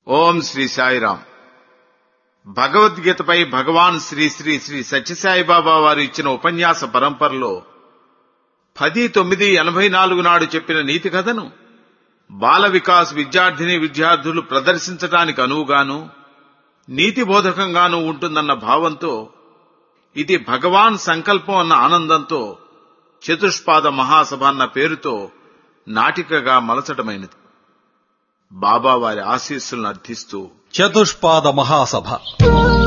ఓం శ్రీ సాయిరాం భగవద్గీతపై భగవాన్ శ్రీ శ్రీ శ్రీ సత్యసాయిబాబా వారు ఇచ్చిన ఉపన్యాస పరంపరలో పది తొమ్మిది ఎనభై నాలుగు నాడు చెప్పిన నీతి కథను బాల వికాస్ విద్యార్థిని విద్యార్థులు ప్రదర్శించడానికి అనువుగాను నీతి బోధకంగాను ఉంటుందన్న భావంతో ఇది భగవాన్ సంకల్పం అన్న ఆనందంతో చతుష్పాద మహాసభ అన్న పేరుతో నాటికగా మలచటమైనది బాబా వారి ఆశీస్సులను అర్థిస్తూ చతుష్పాద మహాసభ